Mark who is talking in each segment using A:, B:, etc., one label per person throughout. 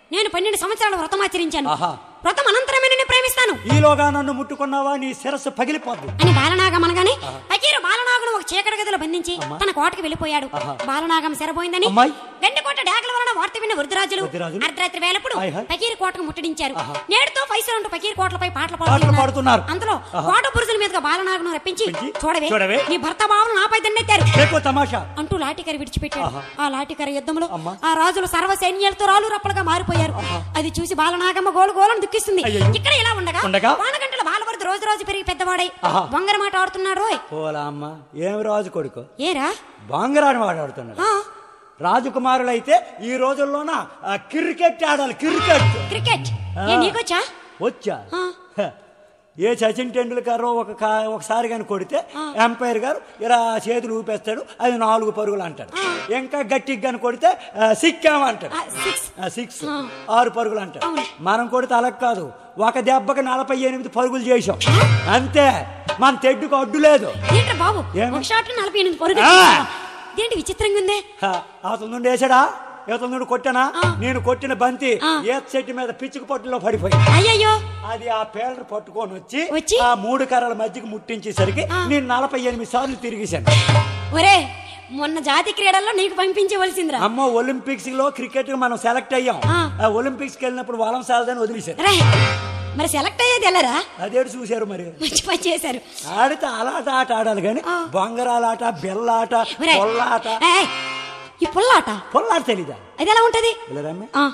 A: నేను పన్నెండు సంవత్సరాల వ్రతం ఆచరించాను
B: ఆహా.
A: వ్రతం అనంతరమే నిన్ను ప్రేమిస్తాను
B: ఈలోగా నన్ను ముట్టుకున్నావా నీ శిరస్సు పగిలిపోద్దు
A: అని బాలనాగం అనగానే అకీరు బాలనాగును ఒక చీకటి గదిలో బంధించి తన కోటకి వెళ్ళిపోయాడు బాలనాగం సెరబోయిందని
B: అమ్మాయి.
A: గండికోట డాకల వలన వార్త విన్న వృద్ధరాజులు
B: వృద్ధరాజులు.
A: అర్ధరాత్రి వేలప్పుడు
B: హాయ్ హాయ్.
A: పకీరు కోటకు ముట్టడించారు నేడుతో పైసలు పకీరు కోటలపై పాటలు
B: పాటలు పాడుతున్నారు.
A: పాడుతున్నారు అంతలో కోట పురుషుల మీదుగా బాలనాగను రప్పించి
B: రప్పించి,
A: చూడవే
B: చూడవే.
A: నీ భర్త బావను నాపై దండెత్తారు
B: రేపు తమాషా
A: అంటూ లాఠీకర విడిచిపెట్టాడు
B: ఆహా.
A: ఆ లాఠీకర యుద్ధంలో
B: అమ్మా.
A: ఆ రాజులు సర్వ సైన్యాలతో రాలు రప్పలుగా మారిపోయారు అది చూసి బాలనాగమ్మ గోలు గోలను దుఃఖిస్తుంది
B: అయ్యయ్యో.
A: ఇక్కడ ఇలా ఉండగా
B: ఉండగా?
A: వానగంటల బాలవరద రోజు రోజు పెరిగి పెద్దవాడై
B: ఆహా.
A: బొంగర మాట ఆడుతున్నాడు రోయ్
B: పోలా అమ్మ ఏం రాజు కొడుకు
A: ఏరా
B: బాంగరాని వాడాడుతున్నాడు
A: ఆ,
B: రాజకుమారులైతే ఈ రోజుల్లోన ఆ, క్రికెట్ ఆడాలి క్రికెట్
A: క్రికెట్
B: ఆ.
A: ఏ నీకొచ్చా
B: వచ్చా
A: ఆ.
B: హ. ఏ సచిన్ టెండూల్కర్ ఒక కా- ఒకసారి కానీ కొడితే ఎంపైర్ గారు ఇలా చేతులు ఊపేస్తాడు అది నాలుగు పరుగులు అంటాడు ఇంకా గట్టిగా కానీ కొడితే ఆ, సిక్కామంటాడు
A: ఆ, సిక్స్
B: ఆ, సిక్స్
A: ఆ.
B: ఆరు పరుగులు అంటాడు
A: అవును.
B: మనం కొడితే అలా కాదు ఒక దెబ్బకి నలభై ఎనిమిది పరుగులు చేసాం అంతే మన తెడ్డుకు అడ్డు లేదు
A: ఏంట్రా బాబు
B: ఏమి?
A: ఒక షాట్ నలభై ఎనిమిది పరుగులు
B: ఆ.
A: చేశావా? ఇదేంటి విచిత్రంగా ఉందే
B: హ, అవతల నుండి వేసాడా యువతల నుండి కొట్టానా
A: ఆ.
B: నేను కొట్టిన బంతి
A: ఆ.
B: ఈత చెట్టు మీద పిచ్చుకు పట్టులో పడిపోయింది
A: అయ్యయ్యో
B: అది ఆ పేలర్ పట్టుకొని వచ్చి
A: వచ్చి?
B: ఆ మూడు కర్రల మధ్యకి ముట్టించేసరికి
A: ఆ.
B: నేను నలభై ఎనిమిది సార్లు తిరిగేశాను
A: ఒరే మొన్న జాతి క్రీడల్లో నీకు పంపించవలసిందిరా
B: అమ్మ ఒలింపిక్స్ లో క్రికెట్ మనం సెలెక్ట్ అయ్యాం
A: ఆ.
B: ఆ ఒలింపిక్స్ కి వెళ్ళినప్పుడు వలం సాలదని వదిలేశారు
A: రే మరి సెలెక్ట్ అయ్యేది వెళ్ళరా
B: అదేడు చూశారు మరి
A: మంచి పని చేశారు
B: ఆడితే అలాట ఆట ఆడాలి కానీ
A: ఆ.
B: బొంగరాలాట బెల్లాట
A: ఒరేయ్,
B: పొల్లాట
A: ఏయ్, ఈ పుల్లాట
B: పొల్లాట తెలీదా
A: అది ఎలా ఉంటది
B: వెళ్ళరమ్మే
A: ఆ,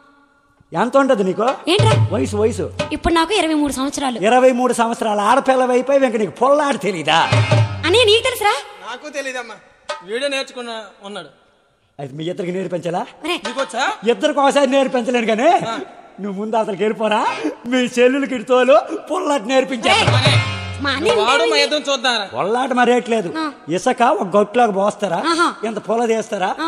B: ఎంత ఉంటది నీకు
A: ఏంట్రా
B: వయసు వయసు
A: ఇప్పుడు నాకు ఇరవై మూడు సంవత్సరాలు
B: ఇరవై మూడు సంవత్సరాల ఆడపిల్ల అయిపోయి వెంక నీకు పొల్లాట తెలీదా
A: అని నీకు తెలుసురా
C: నాకు తెలియదమ్మా వీడియో నేర్చుకున్నా ఉన్నాడు
B: అది మీ ఇద్దరికి నేర్పించాలా
A: ఒరే
C: నీకొచ్చా
B: ఇద్దరికి ఒకసారి నేర్పించలేను కానీ నువ్వు ముందు అతనికి వెళ్ళిపోరా మీ చెల్లెలకి ఇటుతోలు పొల్లాట నేర్పించాను
A: ఒరేయ్, మా అన్న
C: నువ్వు వాడు మా
A: ఇంటేంది?
C: యుద్ధం చూద్దారా
B: పొల్లాట మరేట్లేదు
A: ఆ.
B: ఇసక ఒక గొట్టులాగా పోస్తారా
A: ఆహా.
B: ఇంత పొల తీస్తారా
A: ఆ.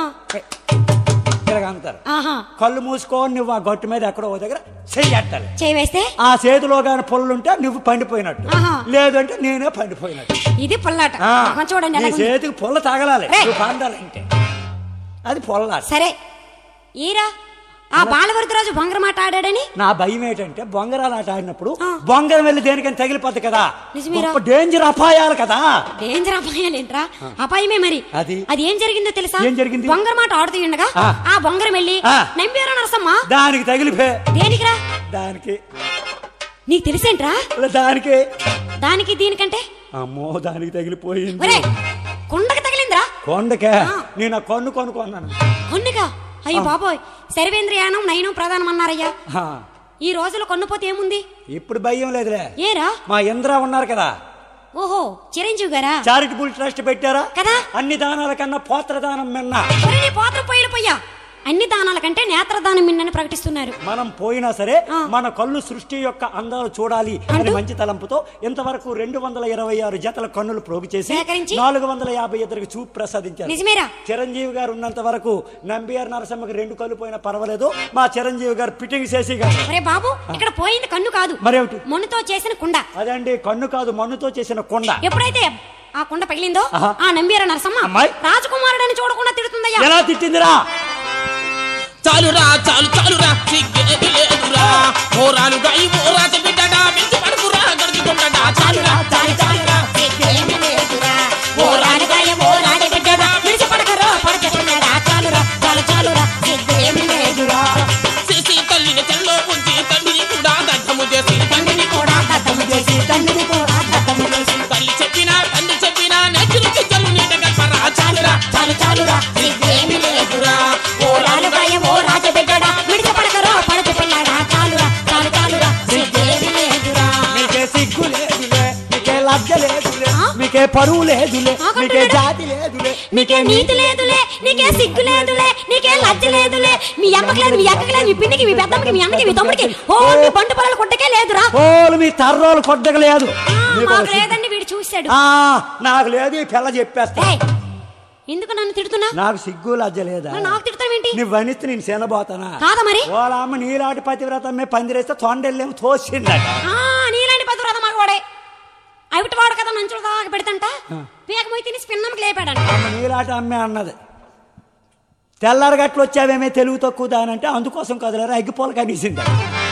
B: ఇలాగ అంటారు
A: ఆహా
B: కళ్ళు మూసుకొని నువ్వు ఆ గొట్టు మీద ఎక్కడో ఓ దగ్గర చెయ్యట్టాలి
A: చేయి వేస్తే
B: ఆ చేతిలో కానీ పొల్లుంటే నువ్వు పండిపోయినట్టు
A: ఆహా.
B: లేదంటే నేనే పండిపోయినట్టు
A: ఇది పుల్లాట
B: ఆ.
A: కొంచెం చూడండి
B: నీ
A: ఎలా ఉంది.
B: చేతికి పొల్ల తగలాలి
A: రేయ్.
B: నువ్వు పండాలంటే అది పొల్లాట
A: సరే ఈరా ఆ బాలవరదరాజు బొంగర మాట ఆడాడని
B: నా భయం ఏంటంటే బొంగరాలు ఆట ఆడినప్పుడు
A: ఆ.
B: బొంగరం వెళ్ళి దేనికని తగిలిపోద్ది కదా
A: నిజమేరా?
B: గొప్ప డేంజర్ అపాయాలు కదా
A: డేంజర్ అపాయాలు ఏంట్రా అపాయమే మరి
B: అది?
A: అది ఏం జరిగిందో తెలుసా
B: ఏం జరిగింది?
A: బొంగర మాట ఆడుతూ ఉండగా
B: ఆ.
A: ఆ బొంగరం వెళ్ళి
B: ఆ.
A: నంబేరా నరసమ్మ
B: దానికి తగిలిపే
A: దేనికిరా
B: దానికి
A: నీకు తెలిసేంట్రా
B: ఇలా దానికి
A: దానికి దీనికంటే
B: అమ్మో దానికి తగిలిపోయింది
A: ఒరే కుండకి తగిలిందిరా
B: కొండకే
A: ఆ.
B: నేను ఆ కొన్ను కొనుక్కున్నాను
A: కొన్నిగా అయ్యి బాబోయ్ సర్వేంద్రయానం నయనం ప్రధానం అన్నారయ్యా
B: ఆ,
A: ఈ రోజులో కొన్నుపోతే ఏముంది
B: ఇప్పుడు భయం లేదులే
A: ఏరా
B: మా ఇంద్ర ఉన్నారు కదా
A: ఓహో చిరంజీవి గారా
B: చారిటబుల్ ట్రస్ట్ పెట్టారా
A: కదా
B: అన్ని దానాల కన్నా పోత్ర దానం మిన్న
A: ఒరే నీ పాత్ర పోయిన పోయా అన్ని దానాల కంటే నేత్రదానం మిన్నని ప్రకటిస్తున్నారు
B: మనం పోయినా సరే
A: ఆ.
B: మన కళ్ళు సృష్టి యొక్క అందాలు చూడాలి అని
A: అంటూ?
B: మంచి తలంపుతో ఇంతవరకు రెండు వందల ఇరవై ఆరు జతల కన్నులు ప్రోగు చేసి
A: సేకరించి?
B: నాలుగు వందల యాభై ఇద్దరికి చూపు ప్రసాదించారు
A: నిజమేరా
B: చిరంజీవి గారు ఉన్నంత వరకు నంబిఆర్ నరసింహకి రెండు కళ్ళు పోయినా పర్వాలేదు మా చిరంజీవి గారు ఫిట్టింగ్ చేసి గారు
A: ఒరే బాబు ఇక్కడ పోయింది కన్ను కాదు
B: మరేమిటి
A: మొన్నుతో చేసిన కుండ
B: అదండి కన్ను కాదు మన్నుతో చేసిన కొండ
A: ఎప్పుడైతే ఆ కుండ పగిలిందో
B: ఆహా.
A: ఆ నంబీర నరసమ్మ
B: అమ్మాయి.
A: రాజకుమారుడని చూడకుండా తిడుతుందయ్యా
B: ఎలా తిట్టిందిరా
D: చాలురా చాలు చాలురా సిగ్గేది లేదురా ఓరాలుగా ఈ ఓరాత బిడ్డడా మించి పడుకురా గడుచుకుంటడా చాలురా చాలు చాలురా సిగ్గేది లేదురా ఓరాలుగా ఈ ఓరాత బిడ్డడా మించి పడకరా పడకెట్టున్నాడా చాలురా చాలు చాలురా సిగ్గేది లేదురా సిసి తల్లిని చెల్లో ఉంచి తండ్రిని కూడా దద్దము చేసి తండ్రిని కూడా దద్దము చేసి తండ్రిని కూడా దద్దము చేసి తల్లి చెప్పినా తండ్రి చెప్పినా నెచ్చులు చిచ్చలు నీట గల్పరా చాలురా చాలు చాలురా సిగ్గేమి లేదురా ఓరాలుగా ఈ ఓరాత బిడ్డడా మిడిచి పడకరా పడకెట్టున్నాడా చాలురా చాలు చాలురా సిగ్గేమి లేదురా
B: మీకే సిగ్గు లేదులే మీకే లజ్జ లేదులే
A: ఆ?
B: మీకే పరువు లేదులే
A: ఆగండి
B: మీకే
A: మేడం.
B: జాతి లేదులే
A: నీకే నీతి లేదులే నీకే సిగ్గు లేదులే నీకే లజ్జ లేదులే మీ అమ్మకి లేదు మీ అక్కకి లేదు మీ పిన్నికి మీ పెద్దమ్మకి మీ అన్నకి మీ తమ్ముడికి ఓ మీ బంటు పొలాలు కొట్టకే లేదురా
B: ఓలు మీ తర్రోలు కొట్టగలేదు
A: ఆ,
B: మీకు
A: మాకు
B: ఒక సిగ్గు-
A: లేదండి వీడు చూశాడు
B: ఆ, నాకు లేదు ఈ పిల్ల చెప్పేస్తా
A: ఏయ్, ఎందుకు నన్ను తిడుతున్నా
B: నాకు సిగ్గు లజ్జ లేదా
A: మరి నాకు తిడతావేంటి
B: నువ్వు వనిస్తే నేను శనబోతానా
A: కాదా మరి
B: వాళ్ళ అమ్మ నీలాంటి పతివ్రతమ్మే పందిరేస్తే తొండెళ్ళేమో తోసిందట
A: ఆ నీలాంటి పది రథ మగవాడే అవిటి వాడు కదా మంచుడు దాకా పెడతంట పీకమోయి తిని స్పిన్నమ్మకి లేపాడంట
B: అమ్మ నీలాంటి అమ్మే అన్నది తెల్లారి గట్లు వచ్చావేమే తెలుగు తక్కువ దానంటే అందుకోసం కదలరా అగ్గిపోల కనీసింది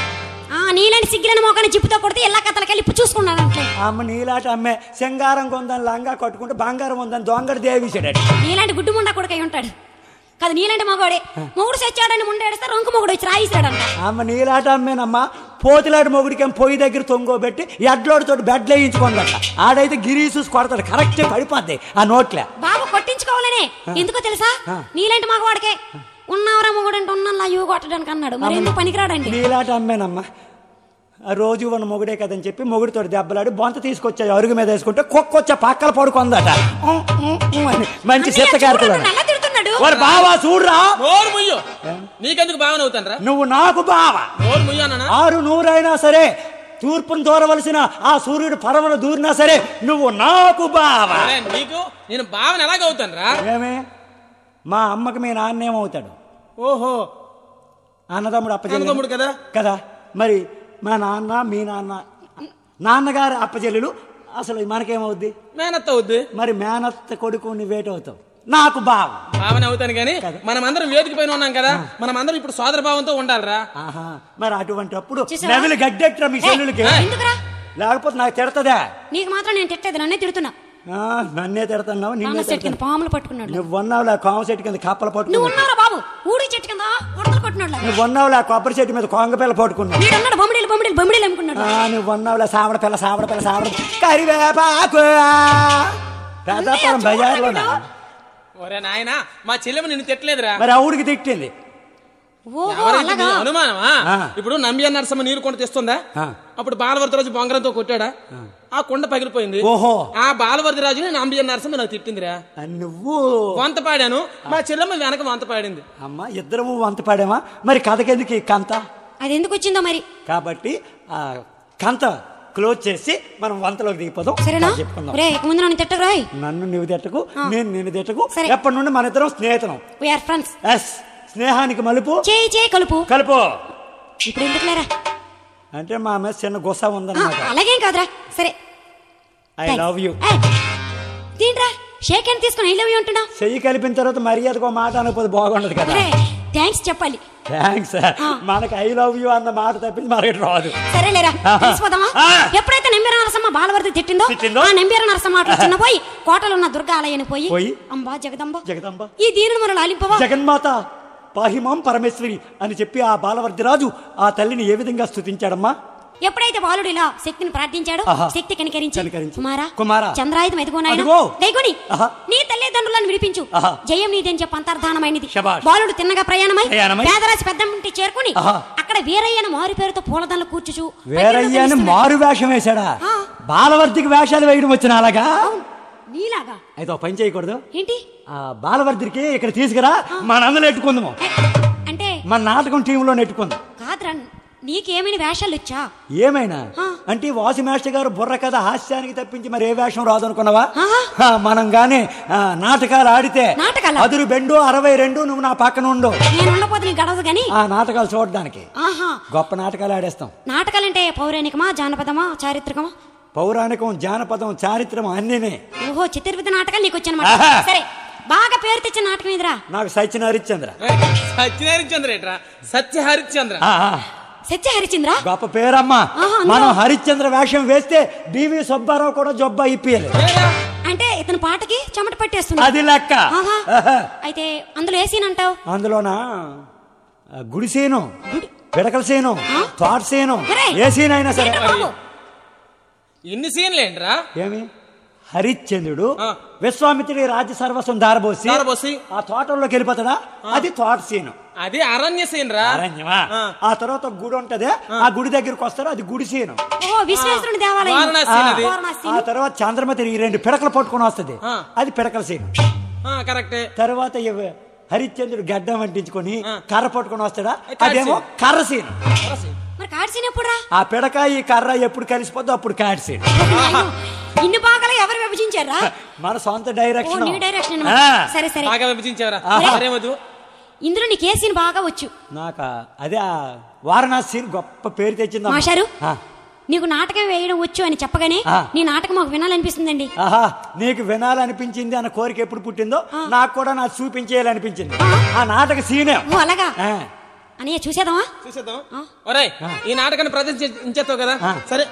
A: ఆ నీలాంటి సిగ్గిలని మోకాన్ని జిప్పుతో కొడితే ఎలా కథలకెళ్ళి ఇప్పుడు చూసుకున్నాను అంటే
B: అమ్మ నీలాట అమ్మే సింగారం కొందని లంగా కట్టుకుంటే బంగారం ఉందని దొంగడు దేవిసాడట
A: నీలాంటి గుడ్డు ముండా కొడుకై ఉంటాడు కాదు నీలాంటి మగవాడే మొగుడు చచ్చాడని ముండేడిస్తే రొంకు మొగుడు వచ్చి రాయిస్తాడంట
B: అమ్మ నీలాట అమ్మేనమ్మా పోతులాడి మొగుడికేం పొయ్యి దగ్గర తొంగోబెట్టి ఎడ్లోడితో బెడ్లు వేయించుకుందట ఆడైతే గిరీసూస్ కొడతాడు కరెక్ట్ పడిపోద్ది ఆ నోట్లే
A: బాబు కొట్టించుకోవాలనే ఎందుకో తెలుసా నీలాంటి మగవాడికే ఉన్నవరా మొగుడు అంటే ఉన్నలా యూ కొట్టడానికి అన్నాడు మరి ఎందుకు పనికిరాడండి
B: నీలాట అమ్మేనమ్మా ఆ రోజు ఉన్న మొగుడే కదని చెప్పి మొగుడితో దెబ్బలాడి బొంత తీసుకొచ్చా అరుగు మీద వేసుకుంటే కుక్క వచ్చే పక్కల పడుకుందట ఊ, ఊ, ఊ అని. మంచి
A: అన్నయ్య
B: చెత్త
A: చూడు,
B: కార్యక్రమం
A: నన్ను తిడుతున్నాడు
B: వారు బావా చూడరా
D: నోరు ముయ్యు నీకెందుకు భావన అవుతానరా
B: నువ్వు నాకు బావా
D: నోరు ముయ్యు అన్నా
B: ఆరు నూరైనా సరే తూర్పును దూరవలసిన ఆ సూర్యుడు పరమను దూరినా సరే నువ్వు నాకు బావా
D: అరే, నీకు నేను భావన ఎలాగవుతానరా
B: ఏమే మా అమ్మకి మీ నాన్న ఏమవుతాడు
D: ఓహో
B: అన్నదమ్ముడు అప్పచెల్లి
D: అన్నదమ్ముడు కదా
B: కదా మరి మా నాన్న మీ నాన్న నాన్నగారు అప్పచెల్లెలు అసలు మనకేమవుద్ది
D: మేనత్త అవుద్ది
B: మరి మేనత్త కొడుకు నువ్వేటవుతావు నాకు బావ
D: భావన అవుతాను కానీ మనమందరం వేదిక పైన ఉన్నాం కదా మనమందరం ఇప్పుడు సోదర భావంతో ఉండాలిరా
B: ఆహా మరి అటువంటి అప్పుడు
A: చూసావా?
B: నవిలి గడ్డెట్రా మీ చెల్లెలకి
A: ఎందుకురా
B: లేకపోతే నాకు తిడతదా
A: నీకు మాత్రం నేను తిట్టేది నన్నే తిడుతున్నా
B: ఆ, నన్నే తిడతావు నిన్నే
A: కామ చెట్టు కింద
B: తిడతాను
A: పాములు పట్టుకున్నాడు
B: నువ్వు ఉన్నావులే కామ చెట్టు కింద కప్పలు
A: నువ్వు
B: పట్టుకున్నావు
A: ఉన్నావురా బాబు ఊడి చెట్టు కింద ఉడతలు కొట్టినాడు
B: నువ్వు ఉన్నావులే కొబ్బరి చెట్టు మీద కొంగపిల్ల పట్టుకున్నావు
A: వీడు అన్నాడు బొమ్మిడీలు బొమ్మిడీలు బొమ్మిడీలు అమ్ముకున్నాడు
B: ఆ, నువ్వు ఉన్నావులే సావడ పిల్ల సావడ పిల్ల సావడ కరివేపాకు పెద్దపురం బజార్లోనా
D: ఒరే నాయనా మా చెల్లెమ్మ నిన్ను తిట్టలేదురా
B: మరి ఆవిడికి తిట్టింది
A: ఓహో
D: ఎవరికి
A: అలాగా
D: నీ అనుమానమా
B: ఆ.
D: ఇప్పుడు నంబి నరసమ్మ నీరు కొండ తెస్తుందా
B: ఆ.
D: అప్పుడు బాలవర్తి రాజు బొంగరంతో కొట్టాడా ఆ కొండ పగిలిపోయింది
B: ఓహో
D: ఆ బాలవర్తి రాజుని నంబి నరసమ్మ నాకు తిట్టిందిరా
B: ఆ, నువ్వు
D: వంత పాడాను మా చెల్లెమ్మ వెనక వంత పాడింది
B: అమ్మ ఇద్దరము వంత పాడామా మరి కథకెందుకు ఈ కంత
A: అది ఎందుకు వచ్చిందో మరి
B: కాబట్టి ఆ కంత క్లోజ్ చేసి మనం వంతలోకి దిగిపోదాం
A: సరేనా
B: అది చెప్పుకుందాం
A: రే ముందు నన్ను తిట్టకురాయ్
B: నన్ను నువ్వు తిట్టకు నేను నేను తిట్టకు
A: సరే.
B: ఎప్పటి నుండి మన ఇద్దరం స్నేహితులం
A: వీఆర్ ఫ్రెండ్స్
B: ఎస్ స్నేహానికి మలుపు
A: చేయి చేయి కలుపు
B: కలుపు
A: ఇప్పుడు ఎందుకు లేరా
B: అంటే మా మీద చిన్న గుస ఉందన్నమాట
A: అలాగేం కాదురా సరే
B: ఐ లవ్ యూ
A: దీంట్రా షేక్ హ్యాండ్ తీసుకుని ఐ లవ్ యూ అంటున్నా
B: చెయ్యి కలిపిన తర్వాత మర్యాదకు ఒక మాట అనకపోతే బాగుండదు కదా
A: అరే థ్యాంక్స్ చెప్పాలి
B: థ్యాంక్స్ మనకి ఐ లవ్ యూ అన్న మాట తప్పించి మనకి రాదు
A: సరేలేరా తెలిసిపోదామా
B: ఆ.
A: ఎప్పుడైతే నెంబీర నరసమ్మ బాలవర్తి తిట్టిందో
B: తిట్టిందో?
A: ఆ నెంబీర నరసమ్మ అట్లా చిన్న పోయి కోటలో ఉన్న దుర్గా ఆలయాన్ని పోయి
B: పోయి?
A: అంబా జగదంబ
B: జగదంబ
A: ఈ దీనుడు మన లాలింపవా
B: జగన్మాత పాహిమాం పరమేశ్వరి అని చెప్పి ఆ బాలవర్ధిరాజు ఆ తల్లిని ఏ విధంగా స్తుతించాడమ్మా
A: ఎప్పుడైతే బాలుడు ఇలా శక్తిని ప్రార్థించాడో
B: ఆహా.
A: శక్తి కనికరించి
B: కనికరించి.
A: కుమారా
B: కుమారా.
A: చంద్రాయుధం ఎదుగునాయన
B: అదిగో.
A: దైగుని
B: ఆహా.
A: నీ తల్లిదండ్రులను విడిపించు
B: ఆహా.
A: జయం నీదని చెప్పి అంతర్ధానమైనది
B: శభాష్.
A: బాలుడు తిన్నగా ప్రయాణమై
B: ప్రయాణమై.
A: పేదరాశి పెద్ద ఇంటి చేరుకుని
B: ఆహా.
A: అక్కడ వీరయ్యన మారు పేరుతో పూలదండలు కూర్చుచు
B: వేరయ్య అని మారు వేషం వేశాడా
A: ఆ.
B: బాలవర్ధికి వేషాలు వేయడం వచ్చిన అలాగా
A: అవును నీలాగా
B: అయితే ఒక పని చేయకూడదు
A: ఏంటి
B: ఆ బాలవర్ధికి ఇక్కడ తీసుకురా మన అందరూ నెట్టుకుందాము
A: ఏ, అంటే
B: మన నాటకం టీంలో నెట్టుకుందాం
A: కాదురా నీకేమైనా వేషాలు వచ్చా
B: ఏమైనా
A: ఆ.
B: అంటే ఈ వాసి మాస్టర్ గారు బుర్ర కథ హాస్యానికి తప్పించి మరి ఏ వేషం రాదు అనుకున్నావా
A: ఆహా.
B: ఆ, మనం గాని ఆ, నాటకాలు ఆడితే
A: నాటకాలా?
B: అదురు బెండు అరవై రెండు నువ్వు నా పక్కన ఉండు
A: నేను ఉండపోతే నీకు గడవదు గాని
B: ఆ నాటకాలు చూడడానికి
A: ఆహా
B: గొప్ప నాటకాలు ఆడేస్తాం
A: నాటకాలంటే పౌరాణికమా జానపదమా చారిత్రకమా
B: పౌరాణికం జానపదం చారిత్రం అన్నీనే
A: ఓహో చతుర్విధ నాటకాలు నీకు వచ్చనమాట
B: ఆహా.
A: సరే బాగా పేరు తెచ్చిన నాటకం ఇదిరా
B: నాకు సచిన హరిశ్చంద్ర
D: సత్య హరిశ్చంద్ర ఏట్రా సత్య హరిశ్చంద్ర
B: ఆ, ఆ,
A: సత్య హరిచంద్ర
B: గొప్ప పేరమ్మా
A: ఆహా, అందులో-
B: మనం హరిశ్చంద్ర వేషం వేస్తే డివి సుబ్బారావు కూడా జబ్బ ఇప్పియాలి
D: ఏరా?
A: అంటే ఇతని పాటకి చెమట పట్టేస్తుంది
B: అది లెక్క
A: ఆహా.
B: ఆహా.
A: అయితే అందులో ఏసీన్ అంటావు
B: అందులోన ఆ, గుడిసేను పిడకల సేను తోట సేను
A: ఒరే,
B: ఏ సీన్ అయినా సరే
A: ఏంట్రా బాబు?
D: ఇన్ని సీన్లు ఏంట్రా
B: ఏమి హరిశ్చంద్రుడు
D: ఆ.
B: విశ్వామిత్రుడి రాజ్య సర్వస్వం దారబోసి
D: దారబోసి.
B: ఆ తోటల్లోకి వెళ్ళిపోతాడా అది తోట సీను
D: అది అరణ్య సీన్ రా
B: అరణ్యమా
D: ఆ.
B: ఆ తర్వాత ఒక గుడి ఉంటది ఆ గుడి దగ్గరికి వస్తారు అది గుడి సీను
A: ఓ విశ్వేశ్వరుని దేవాలయం
D: వారణాసి
B: ఆ.
D: అది
A: వారణాసి.
B: ఆ తర్వాత చంద్రమతి ఈ రెండు పిడకలు పట్టుకొని వస్తుంది
D: ఆ.
B: అది పిడకల సీను
D: ఆ, కరెక్టే
B: తర్వాత ఇవ- హరిశ్చంద్రుడు గడ్డం అంటించుకొని
D: ఆ.
B: కర్ర పట్టుకొని వస్తాడా
D: కర్ర
B: అదేమో
D: సీను.
B: కర్ర సీను
A: మరి కాడ్సీన్ ఎప్పుడు రా
B: ఆ పిడక ఈ కర్ర ఎప్పుడు కలిసిపోద్దో అప్పుడు కాడ్ సీను
A: ఇన్ని భాగాలు ఎవరు విభజించారా
B: మన సొంత
A: ఓ
B: డైరెక్షన్
A: నీ డైరెక్షన్
B: ఆ.
A: సరే సరే
D: బాగా విభజించావరా సరేమదు
A: ఇందులో నీకు ఏ సీన్ బాగా వచ్చు
B: నాకు అదే ఆ వారణాసి సీన్ గొప్ప పేరు తెచ్చింది
A: మాషారు నీకు నాటకం వేయడం వచ్చు అని చెప్పగానే
B: ఆ.
A: నీ నాటకం మాకు వినాలనిపిస్తుందండి
B: ఆహా నీకు వినాలనిపించింది అన్న కోరిక ఎప్పుడు పుట్టిందో నాకు కూడా నాకు చూపించేయాలనిపించింది ఆ నాటక సీనే
A: ఓ అలాగా
B: ఆ,
A: అని చూసేద్దామా
C: చూసేద్దాం
A: ఆ.
C: ఒరేయ్ ఈ నాటకాన్ని ప్రదర్శించేస్తావు కదా
B: ఆ.
C: సరే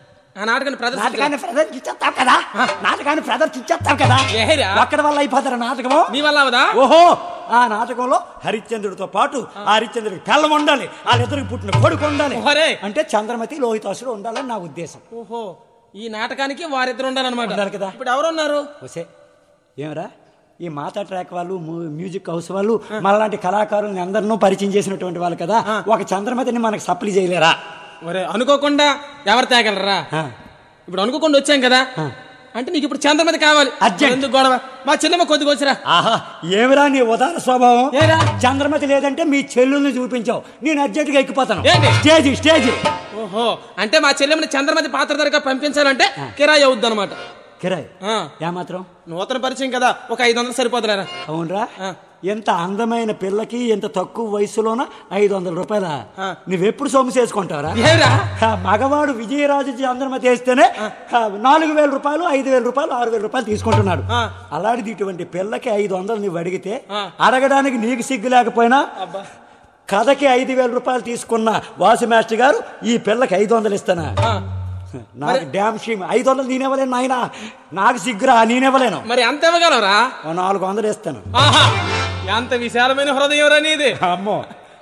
C: ఆ నాటకాన్ని ప్రదర్శించు
B: నాటకాన్ని ప్రదర్శించేస్తావు కదా నాటకాన్ని ప్రదర్శించేస్తావు కదా
C: ఏరా?
B: ఒక్కడి వల్ల అయిపోతారు నాటకము
C: నీ వల్ల అవదా
B: ఓహో ఆ నాటకంలో హరిశ్చంద్రుడితో పాటు ఆ హరిశ్చంద్రుడికి పిల్లం ఉండాలి వాళ్ళిద్దరికి పుట్టిన కొడుకు ఉండాలి
C: ఒరే.
B: అంటే చంద్రమతి లోహితాసుడు ఉండాలని నా ఉద్దేశం
C: ఓహో ఈ నాటకానికి వారిద్దరు ఉండాలన్నమాట
B: ఉండాలి కదా.
C: ఇప్పుడు ఎవరున్నారు
B: వసే ఏమరా ఈ మాతా ట్రాక్ వాళ్ళు ము- మ్యూజిక్ హౌస్ వాళ్ళు మనలాంటి కళాకారుల్ని అందరినూ పరిచయం చేసినటువంటి వాళ్ళు కదా ఒక చంద్రమతిని మనకు సప్లై చేయలేరా
C: ఒరే అనుకోకుండా ఎవరు తేగలరా
B: ఆ.
C: ఇప్పుడు అనుకోకుండా వచ్చాం కదా
B: ఆ.
C: అంటే నీకు ఇప్పుడు చంద్రమతి కావాలి
B: అర్జెంట్.
C: ఎందుకు గొడవ మా చెల్లెమ్మ కొద్దిగా వచ్చిరా
B: ఆహా ఏమిరా నీ ఉదార స్వభావం
C: ఏరా?
B: చంద్రమతి లేదంటే మీ చెల్లుల్ని చూపించావు నేను అర్జెంట్ గా ఎక్కిపోతాను
C: ఏంటి?
B: స్టేజ్ స్టేజ్
C: ఓహో అంటే మా చెల్లెమ్మని చంద్రమతి పాత్ర దగ్గర పంపించాలంటే కిరాయి అవుద్ది అనమాట
B: కిరాయ్ ఏమాత్రం
C: నూతన పరిచయం కదా ఒక ఐదు వందలు సరిపోతులేరా
B: అవునరా
C: ఆ.
B: ఎంత అందమైన పిల్లకి ఎంత తక్కువ వయసులోన ఐదు వందల రూపాయల
C: ఆ.
B: నువ్వెప్పుడు సొమ్ము చేసుకుంటావురా
C: ఏరా
B: ఆ మగవాడు విజయరాజు చంద్రమతి వేస్తేనే ఆ, నాలుగు వేల రూపాయలు ఐదు వేల రూపాయలు ఆరు వేల రూపాయలు తీసుకుంటున్నాడు
C: ఆ.
B: అలాంటిది ఇటువంటి పిల్లకి ఐదు వందలు నువ్వు అడిగితే
C: ఆ.
B: అడగడానికి నీకు సిగ్గు లేకపోయినా
C: అబ్బా
B: కథకి ఐదు వేల రూపాయలు తీసుకున్న వాసు మాస్టర్ గారు ఈ పిల్లకి ఐదు వందలు ఇస్తానా
C: ఆ.
B: నాకు డ్యామ్ షీమ్ ఐదు వందలు నేనేవ్వలేను నాయన నాకు సిగ్గురా నేనేవ్వలేను
C: మరి అంత ఇవ్వగలరా
B: ఓ నాలుగు వందలు ఇస్తాను
C: ఆహా ఎంత విశాలమైన హృదయం రా నీది
B: అమ్మో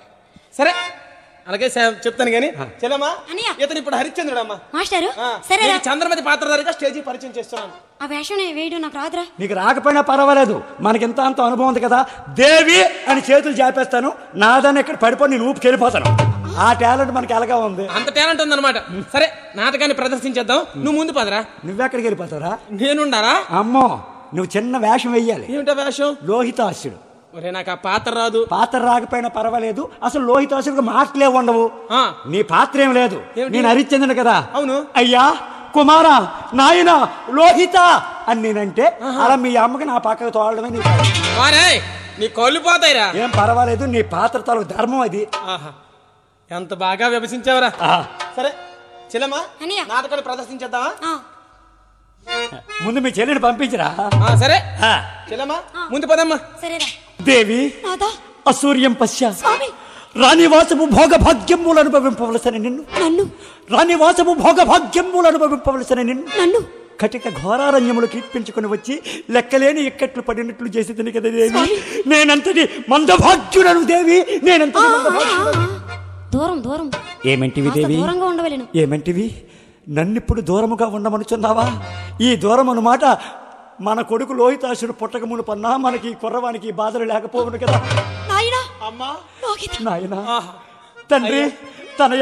C: సరే అలాగే సే- చెప్తాను కానీ చెల్లమ్మా
A: అన్నయ్య.
C: ఇతను ఇప్పుడు హరిశ్చంద్రుడు అమ్మా
A: మాస్టారు
C: ఆ,
A: సరేరా
C: నీకు చంద్రమతి పాత్ర దగ్గర స్టేజీ పరిచయం చేస్తున్నాను
A: ఆ వేషం వేయడం నాకు రాదురా
B: నీకు రాకపోయినా పర్వాలేదు మనకింత అంత అనుభవం ఉంది కదా దేవి అని చేతులు చేపేస్తాను నాదని ఇక్కడ పడిపోయి నేను ఊపికి వెళ్ళిపోతాను ఆ టాలెంట్ మనకి ఎలాగా ఉంది
C: అంత టాలెంట్ ఉందన్నమాట సరే నాటకాన్ని ప్రదర్శించేద్దాం నువ్వు ముందు పదరా
B: నువ్వెక్కడికి వెళ్ళిపోతావురా
C: నేనుండారా
B: అమ్మో నువ్వు చిన్న వేషం వెయ్యాలి
C: ఏమిటా వేషం
B: లోహితాసుడు
C: ఒరే నాకు ఆ పాత్ర రాదు
B: పాత్ర రాకపోయినా పర్వాలేదు అసలు లోహితాసుడికి మాటలే ఉండవు
C: ఆ.
B: నీ పాత్ర ఏం లేదు
C: ఏమిటి?
B: నేను హరిశ్చంద్రుడు కదా
C: అవును.
B: అయ్యా కుమార నాయన లోహిత అని నేనంటే అలా మీ అమ్మకి నా పక్కకు తోడడమే నీ పని.
C: వారే నీ కళ్ళు పోతాయిరా
B: ఏం పర్వాలేదు నీ పాత్ర తాలూకు ధర్మం అది
C: ఆహా ఎంత బాగా విభజించావరా
B: ఆ,
C: సరే చెల్లమ్మా
A: అన్నయ్య.
C: నాటకాన్ని ప్రదర్శించేద్దామా
A: ఆ,
B: ముందు మీ చెల్లిని పంపించరా
C: ఆ, సరే
B: ఆ,
C: చెల్లమ్మా ముందు పదమ్మా
A: సరేరా
B: దేవి
A: నాదా
B: అసూర్యం పశ్య
A: స్వామి
B: రాణివాసము భోగ భాగ్యములు అనుభవింపవలసిన నిన్ను
A: నన్ను
B: రాణివాసము భోగ భాగ్యములు అనుభవింపవలసిన నిన్ను
A: నన్ను
B: కటిక ఘోరారణ్యములు కీర్పించుకుని వచ్చి లెక్కలేని ఇక్కట్లు పడినట్లు చేసి తిని కదా దేవి నేనంతటి మందభాగ్యుడను దేవి నేనంతటి
A: ఆ, ఆ,
B: మందభాగ్యుడను.
A: ఆ. దూరం దూరం
B: ఏమంటివి
A: కాస్త
B: దేవి
A: దూరంగా ఉండవలేను
B: ఏమంటివి నన్నిప్పుడు దూరముగా ఉండమనుచున్నావా ఈ దూరం అన్నమాట మన కొడుకు లోహితాసుడు పుట్టక మునుపన్నా మనకి ఈ కుర్రవానికి ఈ బాధలు లేకపోవును కదా
A: నాయనా
C: అమ్మా
A: లోహిత
B: నాయనా
C: ఆహా.
B: తండ్రి తనయ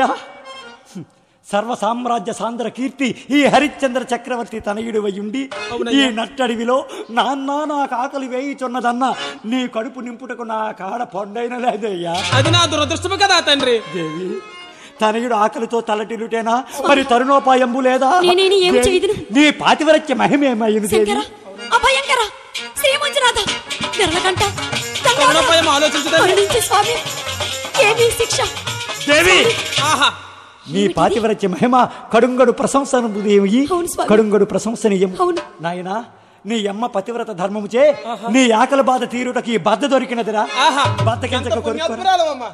B: సర్వ సామ్రాజ్య సాంద్ర కీర్తి ఈ హరిశ్చంద్ర చక్రవర్తి తనయుడు ఉండి ఈ
C: అవునయ్యా.
B: నట్టడివిలో నాన్న నాకు ఆకలి వేయిచున్నదన్న నీ కడుపు నింపుటకు నా కాడ పొండైన లేదయ్యా
C: అది నా దురదృష్టము కదా తండ్రి
B: దేవి తనయుడు ఆకలితో తలటిలుటేనా మరి తరుణోపాయంబు లేదా
A: నేనేని ఏమి
B: దేవి,
A: చేయుదును?
B: నీ పాతివరత్య మహిమేమయ్యును దేవి
A: శంకర అభయంకర శ్రీ మంజునాథ నిర్లకంట
C: కరుణోపాయం ఆలోచించుదండి
A: కరుణించు స్వామి ఏమి శిక్ష
B: దేవి
C: ఆహా
B: నీ పాతివరత్య మహిమ కడుంగడు ప్రశంసను దేవి
A: అవును స్వామి.
B: కడుంగడు ప్రశంసనీయం
A: అవును.
B: నాయనా నీ అమ్మ పతివ్రత ధర్మముచే నీ ఆకలి బాధ తీరుటకి ఈ బద్ద దొరికినదిరా
C: ఆహా
B: బద్దకించక
C: ఎంత
B: కొనుక్కొని
C: పుణ్యాత్మురాలవమ్మా.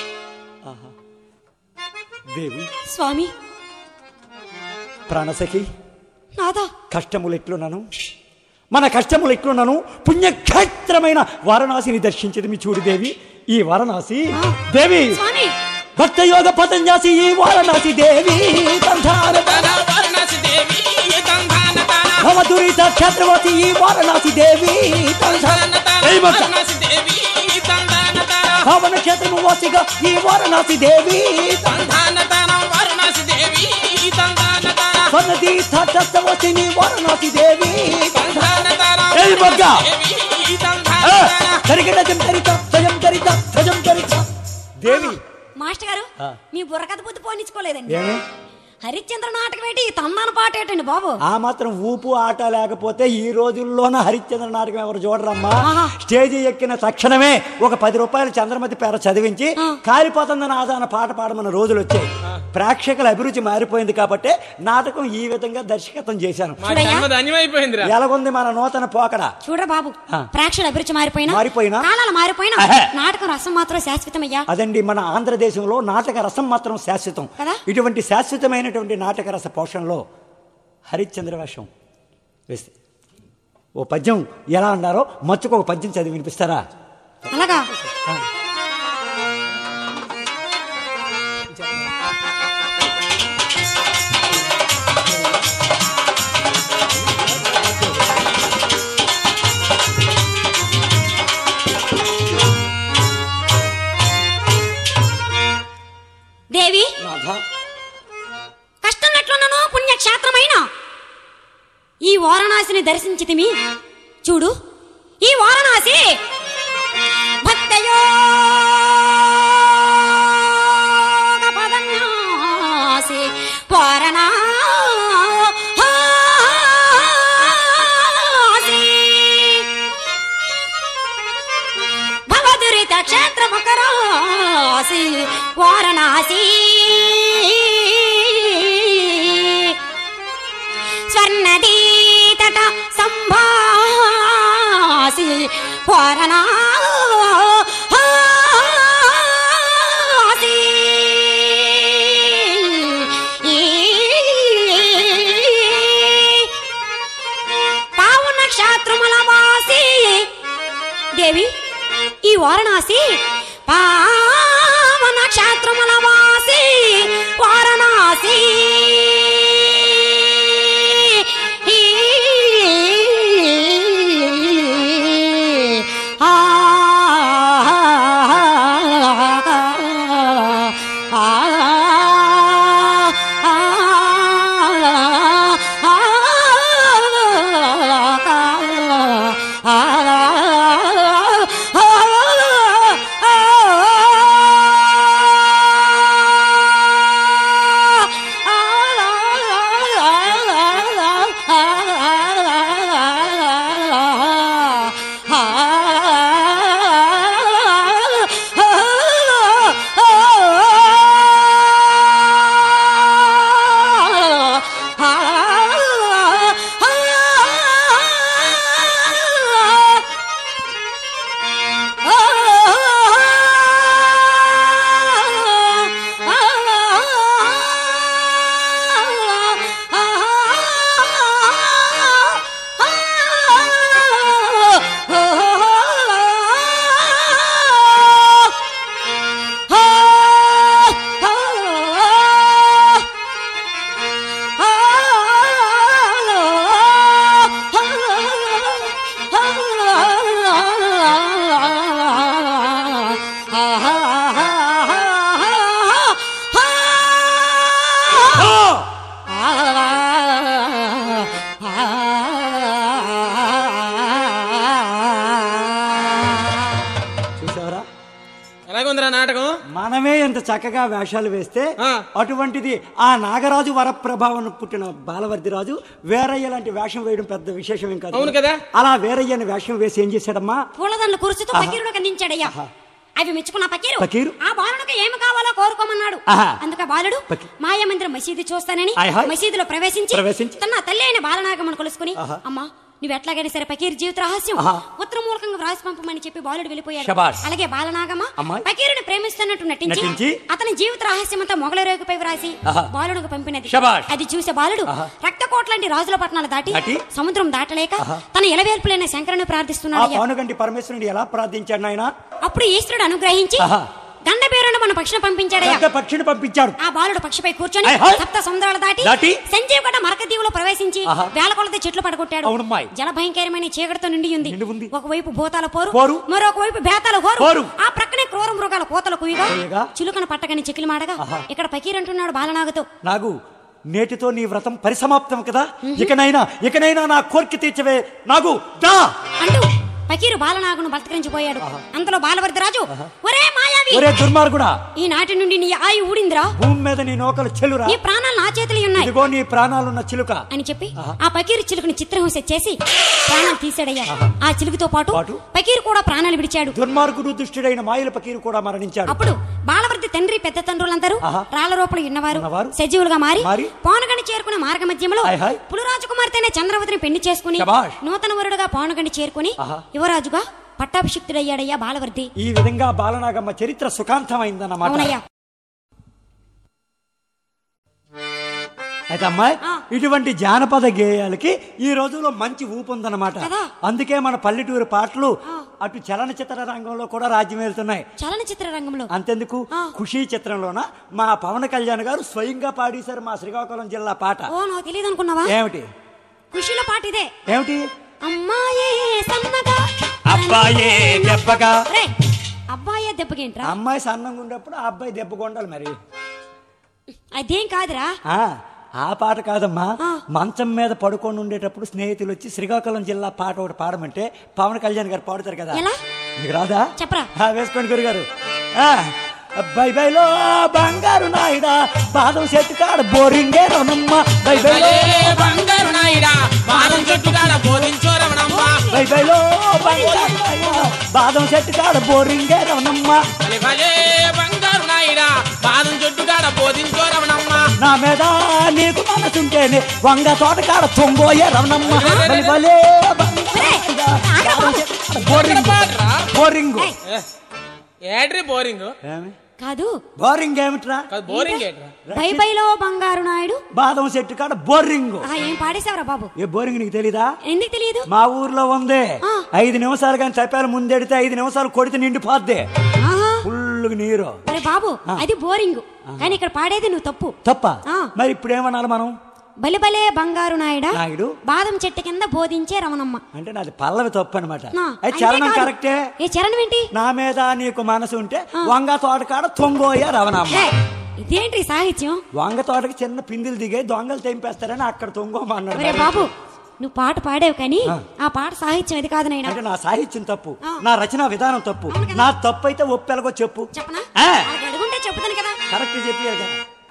B: దేవి
A: స్వామి
B: ప్రాణసఖి
A: నాదా
B: కష్టములు ఎట్లున్నాను మన కష్టములు ఎట్లున్నాను పుణ్యక్షేత్రమైన వారణాసిని దర్శించదు మీ చూడు దేవి ఈ వారణాసి
A: ఆ.
B: దేవి
A: స్వామి
B: భక్త యోగ పతంజాసి ఈ వారణాసి దేవి తంధార
C: తన వారణాసి దేవి తంధాన తన
B: భవ దురిత క్షేత్రవతి ఈ వారణాసి దేవి తంధార
C: తన తన
B: ఏయ్ మచ్చ.
C: వారణాసి దేవి తంధాన తన
B: భావన క్షేత్రము వాసిగా ఈ వారణాసి దేవి
C: తంధాన తన వారణాసి దేవి తంధాన తన
B: సన్నది తటస్థవతిని వారణాసి దేవి
C: తంధాన తన
B: ఏయ్ మొగ్గ.
C: దేవి తంధాన
B: ఆ,
C: తన
B: జరిగిన జంతరిత స్వయం చరిత స్వయం చరిత దేవి
A: మాస్టర్ గారు
B: ఆ.
A: మీ బుర్రకథ బుద్ధి పోనిచ్చుకోలేదండి
B: ఏమి
A: హరిశ్చంద్ర నాటకం ఏంటి ఈ తందాన పాట ఏంటండి బాబు
B: ఆ మాత్రం ఊపు ఆట లేకపోతే ఈ రోజుల్లోన హరిశ్చంద్ర నాటకం ఎవరు చూడరమ్మా
A: ఆహా.
B: స్టేజి ఎక్కిన తక్షణమే ఒక పది రూపాయలు చంద్రమతి పేర చదివించి కాలిపోతుందని ఆదాన పాట పాడమన్న రోజులు వచ్చాయి ప్రేక్షకుల అభిరుచి మారిపోయింది కాబట్టి నాటకం ఈ విధంగా దర్శకత్వం చేశాను
C: మా
A: చూడయ్యా.
C: జన్మ ధన్యమైపోయిందిరా
B: ఎలాగుంది మన నూతన పోకడ
A: చూడరా బాబు
B: ఆ.
A: ప్రేక్షకుల అభిరుచి మారిపోయినా
B: మారిపోయినా?
A: కాలాలు మారిపోయినా
B: ఆహా.
A: నాటకం రసం మాత్రం శాశ్వతమయ్యా
B: అదండి మన ఆంధ్రదేశంలో నాటక రసం మాత్రం శాశ్వతం
A: కదా?
B: ఇటువంటి శాశ్వతమైనటువంటి నాటక రస పోషణలో హరిశ్చంద్ర వేషం వేస్తే ఓ పద్యం ఎలా అన్నారో మచ్చుకు ఒక పద్యం చదివి వినిపిస్తారా
A: అలాగా దేవి
B: నాథ
A: కష్టన్నట్లున్నను పుణ్యక్షేత్రమైన ఈ వారణాసిని దర్శించితిమి చూడు ఈ వారణాసి భక్తయో పదన్యాసి వారణాసి భవదురిత క్షేత్రమకరాసి వారణాసి స్వర్ణదీ తట సంభాసి వారణాసి పావు నక్షత్రముల వాసి దేవి ఈ వారణాసి పావన క్షేత్రముల వాసి వారణాసి ఆ
B: చూసావరా
C: ఎలాగుందిరా నాటకం
B: మనమే ఎంత చక్కగా వేషాలు వేస్తే
C: ఆ.
B: అటువంటిది ఆ నాగరాజు వరప్రభావం పుట్టిన బాలవర్ది రాజు వేరయ్య లాంటి వేషం వేయడం పెద్ద విశేషం ఏం కాదు
C: అవును కదా?
B: అలా వేరయ్యని వేషం వేసి ఏం చేశాడమ్మా
A: పూలదండలు కురుచుతూ పకీరుడికి అందించాడయ్యా అవి మెచ్చుకున్న పకీరు
B: పకీరు?
A: ఆ బాలుడికి ఏమి కావాలో కోరుకోమన్నాడు
B: ఆహా.
A: అందుకే బాలుడు
B: పకీ-
A: మాయామందిరం మసీదు చూస్తానని
B: ఆయ్ హాయ్.
A: మసీదులో ప్రవేశించి
B: ప్రవేశించి?
A: తన తల్లి అయిన బాలనాగమ్మను కొలుసుకుని
B: ఆహా.
A: అమ్మా నువ్వు ఎట్లాగైనా సరే పకీర్ జీవిత రహస్యం
B: ఆహా.
A: ఉత్తరమూలకంగా వ్రాసి పంపమని చెప్పి బాలుడు వెళ్ళిపోయాడు
B: శబాష్.
A: అలాగే బాలనాగమ్మ
B: అమ్మాయ్.
A: పకీరుని ప్రేమిస్తున్నట్టు నటించి
B: నటించి?
A: అతని జీవిత రహస్యం అంతా మొగల రేగుపై వ్రాసి
B: ఆహా.
A: బాలుడికి పంపినది
B: శబాష్.
A: అది చూసే బాలుడు
B: ఆహా.
A: రక్తకోట లాంటి రాజుల పట్టణాలు దాటి
B: దాటి?
A: సముద్రం దాటలేక
B: ఆహా.
A: తన ఇలవేల్పులైన శంకరుని
B: ఆ
A: ప్రార్థిస్తున్నాడు అయ్యా.
B: పానుగంటి పరమేశ్వరుడు ఎలా ప్రార్థించాడు నాయన
A: అప్పుడు ఈశ్వరుడు అనుగ్రహించి
B: ఆహా.
A: గండ పేరున మన పక్షిని పంపించాడయ్యా
B: పెద్ద పక్షిని పంపించాడు
A: ఆ బాలుడు పక్షిపై కూర్చొని
B: ఆయ్ హాయ్.
A: సప్త సముద్రాలు దాటి
B: దాటి?
A: సంజీవగడ మరక దీవులో ప్రవేశించి
B: ఆహా.
A: వేల కొలది చెట్లు పడగొట్టాడు
B: అవునమ్మాయ్.
A: జల భయంకరమైన చీకటితో నిండి ఉంది
B: నిండి ఉంది.
A: ఒకవైపు భూతాల పోరు
B: పోరు.
A: మరొక వైపు బేతాల హోరు
B: హోరు.
A: ఆ ప్రక్కనే క్రూర మృగాల కోతలు కుయ్యగా
B: కుయ్యగా.
A: చిలుకన పట్టగని చికిలి మాడగా
B: ఆహా.
A: ఇక్కడ పకీరంటున్నాడు బాలనాగతో
B: నాగు నేటితో నీ వ్రతం పరిసమాప్తం కదా ఇకనైనా ఇకనైనా నా కోరిక తీర్చవే నాగు దా
A: అంటూ పకీరు బాలనాగును బలత్కరించిపోయాడు అంతలో బాలవర్ధరాజు ఒరే మాయావి
B: ఒరే దుర్మార్గుడా
A: ఈనాటి నుండి నీ ఆయు ఊడిందిరా
B: భూమి మీద నీ నోకలు చెలురా
A: నీ ప్రాణాలు నా చేతులు ఉన్నాయి
B: ఇదిగో నీ ప్రాణాలున్న చిలుక
A: అని చెప్పి ఆ పకీరు చిలుకని చిత్రహింస చేసి ప్రాణాలు తీసాడయ్యా ఆ చిలుకతో పాటు
B: పాటు?
A: పకీరు కూడా ప్రాణాలు విడిచాడు
B: దుర్మార్గుడు దుష్టుడైన మాయల పకీరు కూడా మరణించాడు
A: అప్పుడు బాలవర్తి తండ్రి పెద్ద తండ్రులందరూ
B: ఆహా.
A: రాళ్ల రూపలు ఉన్నవారు
B: ఉన్నవారు.
A: సజీవులుగా మారి
B: మారి.
A: పౌనగండి చేరుకునే మార్గ మధ్యంలో
B: హాయ్ హాయ్.
A: పులిరాజు కుమార్తెనే చంద్రవతిని పెళ్లి చేసుకుని
B: శభాష్.
A: నూతన వరుడుగా పౌనగండి చేరుకుని
B: ఆహా.
A: యువరాజుగా పట్టాభిషిక్తుడయ్యాడయ్యా బాలవర్తి
B: ఈ విధంగా బాలనాగమ్మ చరిత్ర సుఖాంతమైందన్నమాట
A: అవునయ్యా
B: అయితే అమ్మాయి
A: ఆ.
B: ఇటువంటి జానపద గేయాలకి ఈ రోజుల్లో మంచి ఊపు ఉందన్నమాట
A: కదా.
B: అందుకే మన పల్లెటూరు పాటలు అటు చలనచిత్ర రంగంలో కూడా రాజ్యం వెళ్తున్నాయి
A: చలనచిత్ర రంగంలో
B: అంతెందుకు
A: ఆ.
B: ఖుషీ చిత్రంలోన మా పవన్ కళ్యాణ్ గారు స్వయంగా పాడేశారు మా శ్రీకాకుళం జిల్లా పాట
A: ఓ నాకు తెలియదు అనుకున్నావా
B: ఏమిటి
A: ఖుషిలో పాట ఇదే
B: ఏమిటి
A: అమ్మాయే సన్నగా
B: అబ్బాయే దెబ్బగా
A: రే అబ్బాయే దెబ్బకేంట్రా
B: అమ్మాయి సన్నంగా ఉండేప్పుడు ఆ అబ్బాయి దెబ్బ కొండాలి మరి
A: అదేం కాదురా
B: ఆ ఆ పాట కాదమ్మా
A: ఆ.
B: మంచం మీద పడుకొని ఉండేటప్పుడు స్నేహితులు వచ్చి శ్రీకాకుళం జిల్లా పాట ఒకటి పాడమంటే పవన్ కళ్యాణ్ గారు పాడుతారు కదా
A: ఎలా?
B: మీకు రాదా
A: చెప్పరా.
B: ఆ, వేసుకోండి గురుగారు ఆ, బై బైలో బంగారు నాయుడా బాదం చెట్టు కాడ బోరింగే రమణమ్మ బై బైలో
D: భలే బంగారు నాయుడా బాదం చెట్టు కాడ బోధించో రమణమ్మ
B: బై బైలో బంగారు నాయుడా బాదం చెట్టు కాడ బోరింగే రమణమ్మ
D: భలే భలే బంగారు నాయుడా బాదం చెట్టు కాడ బోధించో రమణమ్మ
B: నా మీద నీకు మనసుంటేనే వంగ తోట కాడ తొంగోయే రమణమ్మ బలి బలే బంగారు నాయుడా, బాదం చెట్టు కాడ బోరింగ్
D: పాడరా
B: బోరింగ్
A: ఏయ్,
D: ఏడ్రి బోరింగ్
B: ఏమి?
A: కాదు
B: బోరింగ్ ఏమిట్రా
D: కాదు బోరింగ్ ఏట్రా
A: బై బైలో బంగారు నాయుడు
B: బాదం చెట్టు కాడ బోరింగ్
A: ఆ ఏం పాడేశావరా బాబు
B: ఏ బోరింగ్ నీకు తెలీదా
A: ఎందుకు తెలియదు
B: మా ఊర్లో ఉంది
A: ఆ.
B: ఐదు నిమిషాలు కానీ తప్పాలు ముందెడితే ఐదు నిమిషాలు కొడితే నిండిపోద్ది
A: ఆహా.
B: ఫుల్ నీరు
A: అరే బాబు అది బోరింగ్ కానీ ఇక్కడ పాడేది నువ్వు తప్పు
B: తప్ప
A: ఆ.
B: మరి ఇప్పుడు ఏమనాలి మనం
A: బలిబలే బంగారు నాయుడా
B: నాయుడు
A: బాదం చెట్టు కింద బోధించే రమణమ్మ
B: అంటే నాది పల్లవి తప్పు అనమాట
A: నా,
B: అది చరణం
A: అంతేకాదు.
B: కరెక్టే
A: ఏ చరణం ఏంటి
B: నా మీద నీకు మనసు ఉంటే వంగ తోట కాడ తొంగోయ రవణమ్మ
A: ఏయ్, ఇదేంటి సాహిత్యం
B: వంగ తోటకి చిన్న పిందిలు దిగే దొంగలు తెంపేస్తారని అక్కడ
A: ఒరే
B: తొంగోమన్నాడు
A: బాబు నువ్వు పాట పాడావు కానీ
B: ఆ.
A: ఆ పాట సాహిత్యం ఇది కాదు నాయనా
B: అంటే నా సాహిత్యం తప్పు
A: ఆ.
B: నా రచన విధానం తప్పు
A: అవును కదా.
B: నా తప్పు అయితే ఒప్పెలగో చెప్పు
A: చెప్పనా
B: ఆ.
A: వాళ్ళకి అడుగుంటే చెప్తాను కదా
B: కరెక్ట్ చెప్పి కదా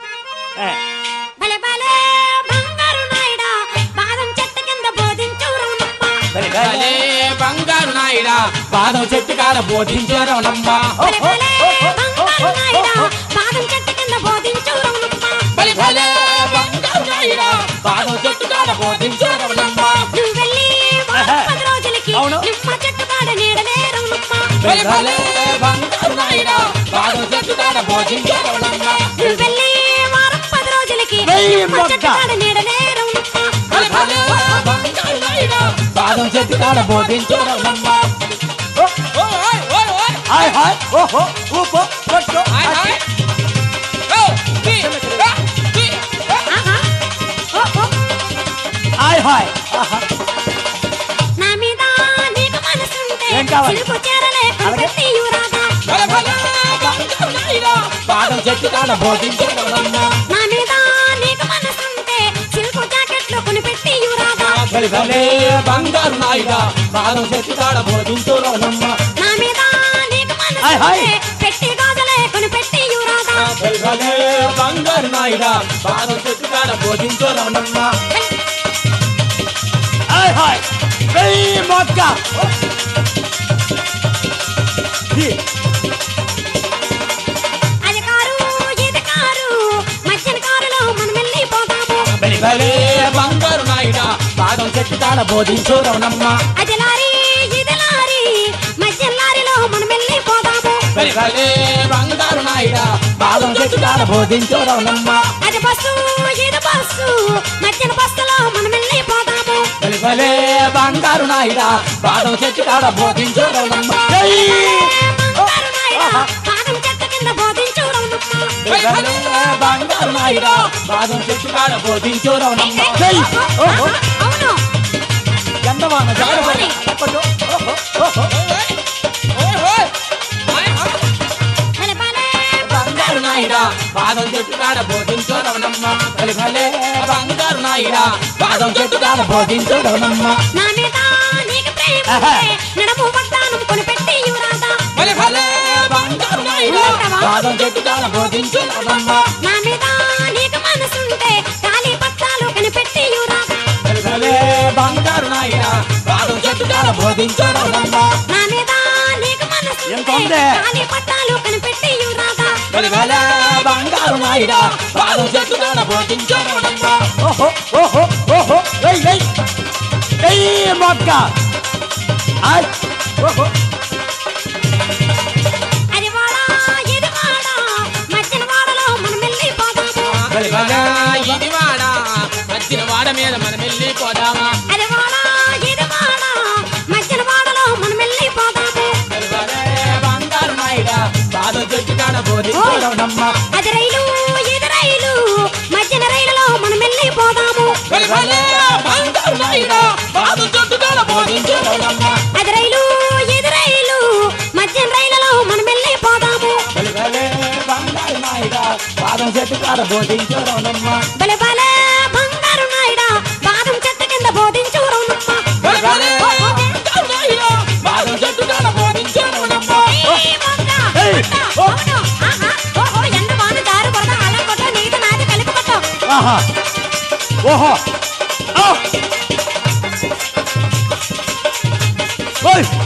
B: ఏ,
A: బలే బలే బంగారు నాయుడా బాదం చెట్టు కింద బోధించు రమణమ్మ
B: బలి బలి.
D: భలే బంగారు నాయుడా బాదం చెట్టు కాడ బోధించో రమణమ్మ
A: బలే బలే బంగారు నాయుడా బాదం చెట్టు కింద బోధించు రమణమ్మ
D: భలే భలే బంగారు నాయుడా బాదం చెట్టు కాడ బోధించో రమణమ్మ
A: నువ్వు వెళ్ళి వారం పది రోజులకి
B: అవును.
A: నిమ్మ చెట్టు కాడ నీడలే రమణమ్మ
D: భలే భలే బంగారు నాయుడా బాదం చెట్టు కాడ బోధించో రమణమ్మ
A: నువ్వు వెళ్ళి వారం పది రోజులకి
B: వెయ్యి
A: నిమ్మ చెట్టు
B: మొగ్గ.
A: కాడ నీడలే రమణమ్మ
D: భలే భలే బంగారు నాయుడా బాదం చెట్టు కాడ బోధించో రమణమ్మ
B: ఓ,
D: ఓయ్ ఓయ్ ఓయ్ ఓయ్
B: హాయ్ హాయ్ ఓహో ఊపో కొట్టు
D: హాయ్ హాయ్ ఓ తి ఆ, తి ఆ.
A: ఆహా. ఓ, ఓ.
B: హాయ్ హాయ్ ఆహా.
A: నా మీద నీకు మనసుంటే
B: ఏం కావాలి?
A: సిలుకు చీరలే
B: అలాగే.
A: కొనిపెట్టి యువరాజా.
D: భలే భలే బంగారు నాయుడా బాదం చెట్టు కాడ బోధించో రమణమ్మ
A: నా మీద నీకు మనసుంటే సిల్కు జాకెట్లు కొనిపెట్టి యువరాజా.
D: భలే భలే బంగారు నాయుడా బాదం చెట్టు కాడ బోధించో రమణమ్మ
A: నా మీద నీకు
B: హాయ్, హాయ్.
A: మనసుంటే పెట్టి గాజులే కొనిపెట్టి యువరాజా.
D: భలే భలే బంగారు నాయుడా బాదం చెట్టు కాడ బోధించో రమణమ్మ
B: హాయ్ హాయ్ వెయ్యి మొక్క ఈ,
A: అది కారు ఇది కారు మధ్యన కారులో మనం వెళ్ళిపోతాము
D: భలే భలే బంగారు నాయుడా బాదం చెట్టు కాడ బోధించో రమణమ్మ
A: అది లారీ ఇది లారీ మధ్య లారీలో మనం వెళ్ళిపోతాము
D: భలే భలే బంగారు నాయుడా బాదం చెట్టు కాడ బోధించో రమణమ్మ
A: అది బస్సు ఇది బస్సు మధ్యన బస్సులో మనం వెళ్ళిపోతాము
D: భలే భలే బంగారు నాయుడా బాదం చెట్టు కాడ బోధించో రమణమ్మ
A: బంగారు నాయుడా, పాదం చెట్టు కింద బోధించు రమణమ్మ.
D: భలే భలే బంగారు నాయుడా బాదం చెట్టు కాడ బోధించో రమణమ్మ
B: జై. ఓహో.
A: అవును
B: ఎండవాన జాగ్రత్త చెప్పండి. ఓహో, ఓహో.
D: ఓయ్ ఓయ్
A: భలే భలే
D: బంగారు నాయుడా బాదం చెట్టు కాడ బోధించో రమణమ్మ భలే భలే బంగారు నాయుడా బాదం చెట్టు కాడ బోధించో రమణమ్మ
A: నా మీద నీకు ప్రేమ
B: ఆహా.
A: నడము వడ్డానం కొనిపెట్టి యువరాజా
D: భలే భలే బంగారు నాయుడా పాదం చెట్టు కాడ బోధించు రవమ్మ
A: నా మీద నీకు మనసుంటే తాళి పట్టాలు కనిపెట్టి యువరాజా
D: భలే బంగారు నాయుడా పాదం చెట్టు కాడ బోధించు రవమ్మ
A: నా మీద నీకు మనసుంటే
B: ఎంత ఉంది?
A: తాళి పట్టాలు కనిపెట్టి యువరాజా
D: భలే భలే బంగారు నాయుడా పాదం చెట్టు కాడ బోధించు రవమ్మ
B: ఓహో ఓహో ఓహో వెయ్ వెయ్ వెయ్ మొక్క ఆయ్ ఓహో
A: అది వాడా ఇది వాడా మధ్యన వాడలో మనం వెళ్ళిపోదాము
D: భలే భలే ఇది వాడా మధ్యన వాడ మీద మనం వెళ్ళిపోదామా
A: అది వాడా ఇది వాడా మధ్యన వాడలో మనం వెళ్ళిపోదాము
D: భలే భలే బంగారు నాయుడా పాదం చెట్టు కాడ బోధించు రవమ్మ
A: అది రైలు ఇది రైలు మధ్యన రైలులో మనం వెళ్ళిపోదాము
D: భలే భలే బంగారు నాయుడా పాదం చెట్టు కాడ బోధించు రవమ్మ
A: అది రైలు ఇది రైలు మధ్యన రైలులో మనం వెళ్ళిపోదాము
D: భలే భలే బంగారు నాయుడా పాదం చెట్టు కాడ బోధించు రవమ్మ
A: బలే బలే బంగారు నాయుడా బాదం చెట్టు కింద బోధించు రౌనమ్మ.
D: భలే భలే బంగారు నాయుడా పాదం చెట్టు కాడ బోధించు రవమ్మ
A: ఈ మొక్క,
B: ఏయ్,
A: మొక్క,
B: ఓ.
A: అవును, ఆహా, ఓహో, ఎంత బాగుంది దారి బురద, అలా కొట్టు, నీది నాది కలిపి కొట్టు.
B: ఆహా ఓహో ఆ! ఓయ్